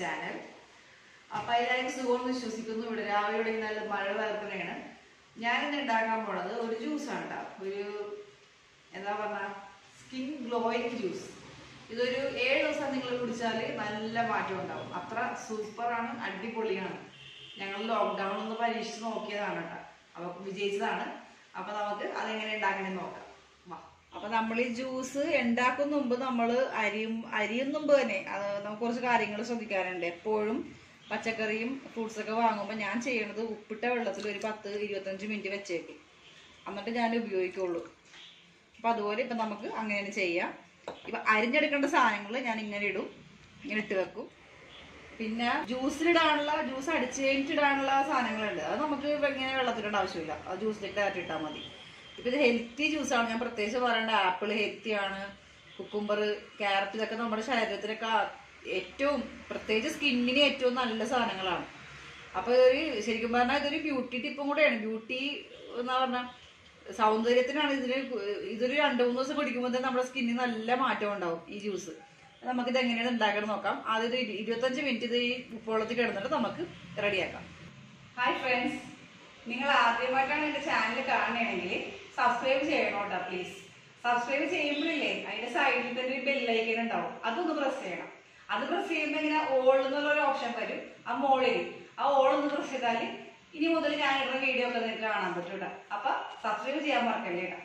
channel അപ്പൊ എല്ലാവരും സുഖമെന്ന് വിശ്വസിക്കുന്നു ഇവിടെ രാവിലെ ഇവിടെ നല്ല മഴ തലപ്പനയാണ് ഞാൻ ഇന്ന് ഉണ്ടാക്കാൻ പോണത് ഒരു ജ്യൂസാണ് കേട്ടോ ഒരു എന്താ പറഞ്ഞ സ്കിൻ ഗ്ലോയിങ് ജ്യൂസ് ഇതൊരു ഏഴ് ദിവസം നിങ്ങൾ കുടിച്ചാൽ നല്ല മാറ്റം ഉണ്ടാവും അത്ര സൂപ്പറാണ് അടിപൊളിയാണ് ഞങ്ങൾ ലോക്ക്ഡൗൺ ഒന്ന് പരീക്ഷിച്ച് നോക്കിയതാണ് കേട്ടോ അപ്പൊ വിജയിച്ചതാണ് അപ്പൊ നമുക്ക് അതെങ്ങനെ ഉണ്ടാക്കണമെന്ന് നോക്കാം വാ അപ്പൊ നമ്മൾ ഈ ജ്യൂസ് ഉണ്ടാക്കുന്ന മുമ്പ് നമ്മൾ അരിയും അരിയും മുമ്പ് തന്നെ അത് നമുക്ക് കുറച്ച് കാര്യങ്ങൾ ശ്രദ്ധിക്കാറുണ്ട് എപ്പോഴും പച്ചക്കറിയും ഫ്രൂട്ട്സ് ഒക്കെ വാങ്ങുമ്പോൾ ഞാൻ ചെയ്യണത് ഉപ്പിട്ട വെള്ളത്തിൽ ഒരു പത്ത് ഇരുപത്തഞ്ച് മിനിറ്റ് വെച്ചേക്കും എന്നിട്ട് ഞാൻ ഉപയോഗിക്കുള്ളൂ അപ്പൊ അതുപോലെ ഇപ്പൊ നമുക്ക് അങ്ങനെ ചെയ്യാം ഇപ്പൊ അരിഞ്ഞെടുക്കേണ്ട സാധനങ്ങൾ ഞാൻ ഇങ്ങനെ ഇടും ഇങ്ങനെ ഇട്ട് വെക്കും പിന്നെ ജ്യൂസിലിടാനുള്ള ജ്യൂസ് അടിച്ച് കഴിഞ്ഞിട്ട് ഇടാനുള്ള സാധനങ്ങളുണ്ട് അത് നമുക്ക് ഇങ്ങനെ വെള്ളത്തിലിടേണ്ട ആവശ്യമില്ല അത് ജ്യൂസിലേക്ക് ആയിട്ട് ഇട്ടാൽ മതി ഇപ്പൊ ഇത് ഹെൽത്തി ജ്യൂസാണ് ഞാൻ പ്രത്യേകിച്ച് പറയേണ്ട ആപ്പിൾ ഹെൽത്തി ആണ് കുക്കുംബർ ക്യാരറ്റ് ഇതൊക്കെ നമ്മുടെ ശരീരത്തിനൊക്കെ ആ- ഏറ്റവും പ്രത്യേകിച്ച് സ്കിന്നിന് ഏറ്റവും നല്ല സാധനങ്ങളാണ് അപ്പൊ ഇതൊരു ശരിക്കും പറഞ്ഞാൽ ഇതൊരു ബ്യൂട്ടി ടിപ്പും കൂടെയാണ് ബ്യൂട്ടി എന്നാ പറഞ്ഞ സൗന്ദര്യത്തിനാണ് ഇതിന് ഇതൊരു രണ്ട് മൂന്ന് ദിവസം കുടിക്കുമ്പോൾ തന്നെ നമ്മുടെ സ്കിന്നിന് നല്ല മാറ്റം ഉണ്ടാവും ഈ ജ്യൂസ് നമുക്കിത് എങ്ങനെയാണ് ഉണ്ടാക്കണം നോക്കാം ആദ്യം ഒരു ഇരുപത്തഞ്ച് മിനിറ്റ് ഇത് ഈ ഉപ്പുവെള്ളത്തിൽ കിടന്നിട്ട് നമുക്ക് റെഡിയാക്കാം ഹായ് ഫ്രണ്ട്സ് നിങ്ങൾ ആദ്യമായിട്ടാണ് എൻ്റെ ചാനൽ കാണുകയാണെങ്കിൽ സബ്സ്ക്രൈബ് ചെയ്യണം കേട്ടോ പ്ലീസ് സബ്സ്ക്രൈബ് ചെയ്യുമ്പോഴില്ലേ അതിന്റെ സൈഡിൽ തന്നെ ഒരു ബെല്ലൈക്കൻ ഉണ്ടാവും അതൊന്ന് പ്രസ് ചെയ്യണം അത് പ്രസ് ചെയ്യുമ്പോൾ ഇങ്ങനെ ഓൾ എന്നുള്ള ഒരു ഓപ്ഷൻ വരും ആ മോളിൽ ആ ഓൾ ഒന്ന് പ്രസ് ചെയ്താൽ ഇനി മുതൽ ഞാൻ ഇടുന്ന വീഡിയോ ഒക്കെ നിങ്ങൾക്ക് കാണാൻ പറ്റും കേട്ടോ അപ്പൊ സബ്സ്ക്രൈബ് ചെയ്യാൻ മറക്കല്ലേ കേട്ടോ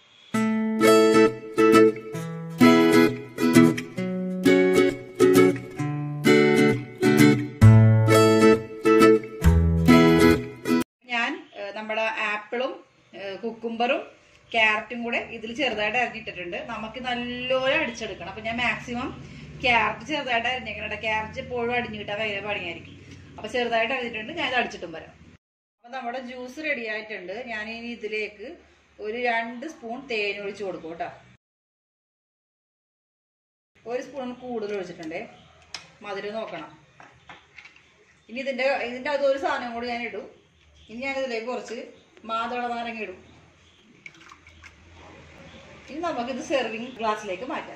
ഞാൻ ഏഹ്, നമ്മുടെ ആപ്പിളും ഏഹ്, കുക്കുംബറും ക്യാരറ്റും കൂടെ ഇതിൽ ചെറുതായിട്ട് അരിഞ്ഞിട്ടിട്ടുണ്ട് നമുക്ക് നല്ലോണം അടിച്ചെടുക്കണം അപ്പൊ ഞാൻ മാക്സിമം ക്യാരറ്റ് ചെറുതായിട്ട് അരിഞ്ഞേക്കണം ക്യാരറ്റ് എപ്പോഴും അടിഞ്ഞു കിട്ടാൻ ഭയങ്കര പണിയായിരിക്കും അപ്പൊ ചെറുതായിട്ട് അരിഞ്ഞിട്ടുണ്ട് ഞാൻ ഇത് അടിച്ചിട്ടും വരാം അപ്പൊ നമ്മുടെ ജ്യൂസ് റെഡി ആയിട്ടുണ്ട് ഞാൻ ഇനി ഇതിലേക്ക് ഒരു രണ്ട് സ്പൂൺ തേൻ ഒഴിച്ച് കൊടുക്കും കേട്ടോ ഒരു സ്പൂൺ കൂടുതൽ ഒഴിച്ചിട്ടുണ്ടേ മധുരം നോക്കണം ഇനി ഇതിന്റെ ഇതിന്റെ അത് ഒരു സാധനം കൂടി ഞാൻ ഇടും ഇനി ഞാൻ ഇതിലേക്ക് കുറച്ച് മാതള നാരങ്ങ ഇടും ഇനി നമുക്കിത് സെർവിങ് ഗ്ലാസ്സിലേക്ക് മാറ്റാം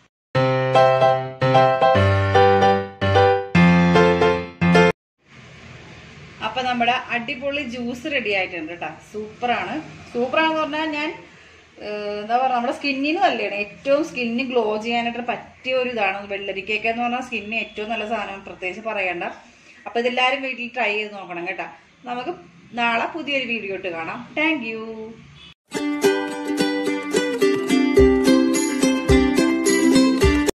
അപ്പൊ നമ്മുടെ അടിപൊളി ജ്യൂസ് റെഡി ആയിട്ടുണ്ട് കേട്ടോ സൂപ്പറാണ് സൂപ്പറാണെന്ന് പറഞ്ഞാൽ ഞാൻ ഏഹ്, എന്താ പറയുക നമ്മുടെ സ്കിന്നിന് നല്ലതാണ് ഏറ്റവും സ്കിന്നിന് ഗ്ലോ ചെയ്യാനായിട്ട് പറ്റിയ ഒരു ഇതാണ് വെള്ളരിക്കയൊക്കെ എന്ന് പറഞ്ഞാൽ സ്കിന്നിന് ഏറ്റവും നല്ല സാധനം പ്രത്യേകിച്ച് പറയണ്ട അപ്പൊ ഇതെല്ലാവരും വീട്ടിൽ ട്രൈ ചെയ്ത് നോക്കണം കേട്ടോ നമുക്ക് നാളെ പുതിയൊരു വീഡിയോ ഇട്ട് കാണാം താങ്ക്